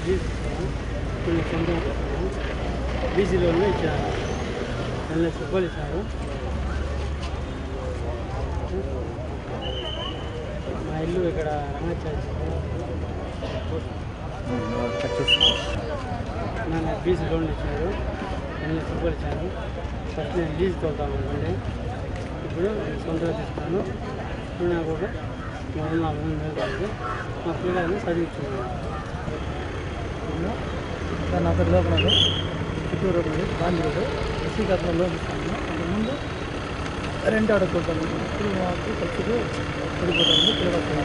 Gs ఇచ్చారు కొన్ని సొంతం ఇచ్చారు బీసీ లోన్లు ఇచ్చారు రెండు లక్షల రూపాయలు ఇచ్చారు మా ఇల్లు ఇక్కడ రంగాచార్య నన్ను బీసీ లోన్లు ఇచ్చారు రెండు లక్షల రూపాయలు ఇచ్చారు ఫస్ట్ నేను లీజ్ తోలుతాను అనుకోండి ఇప్పుడు నేను సొంతంగా తీసుకున్నాను ఇప్పుడు నాకు ఒక మూడు నాలుగు వందల వేలు కాదు మా పిల్లల్ని చదివించుకున్నాను నా పేరు లోపల చిత్తూరు రోడ్ ఉంది గాంధీ రోడ్ ఎస్సీ ఖాతాలో లోన్ ఇస్తాను అంతకుముందు రెంట్ అడుక్కుంటాను ఇప్పుడు మాకు ఖర్చుకు పడిపోతుంది పిల్లలు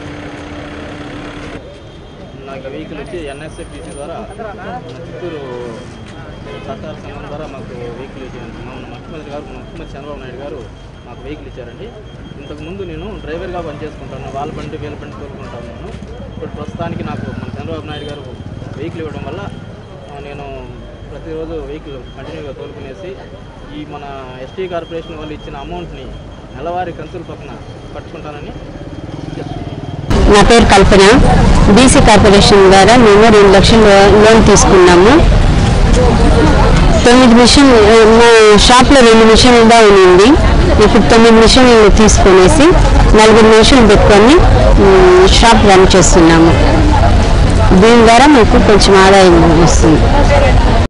నాకు వెహికల్ వచ్చి ఎన్ఎస్ఎఫ్టీసీ ద్వారా మన చిత్తూరు సహకార సంఘం ద్వారా మాకు వెహికల్ ఇచ్చారు మన ముఖ్యమంత్రి గారు మన ముఖ్యమంత్రి చంద్రబాబు నాయుడు గారు మాకు వెహికల్ ఇచ్చారండి ఇంతకుముందు నేను డ్రైవర్గా పనిచేసుకుంటాను వాళ్ళ బండి వీళ్ళ బండి తోలుకుంటాను నేను ఇప్పుడు ప్రస్తుతానికి నాకు మన చంద్రబాబు నాయుడు గారు వెహికల్ ఇవ్వడం వల్ల ఆ, నేను ప్రతిరోజు వెహికల్ కంటిన్యూగా తోలుకునేసి ఈ మన ఎస్టీ కార్పొరేషన్ వాళ్ళు ఇచ్చిన అమౌంట్ని నెలవారీ కంతుల పక్కన కట్టుకుంటానని చెప్తున్నాను నా పేరు కల్పన బీసీ కార్పొరేషన్ ద్వారా మేము రెండు లక్షలు లోన్ తీసుకున్నాము తొమ్మిది మిషన్ మా షాప్లో రెండు మిషన్లు దా ఉంది ఇప్పుడు తొమ్మిది మిషన్లు తీసుకొనేసి నలుగురు మిషన్లు పెట్టుకొని ఉమ్, షాప్ రన్ చేస్తున్నాము దీని ద్వారా మాకు కొంచెం ఆదాయం వస్తుంది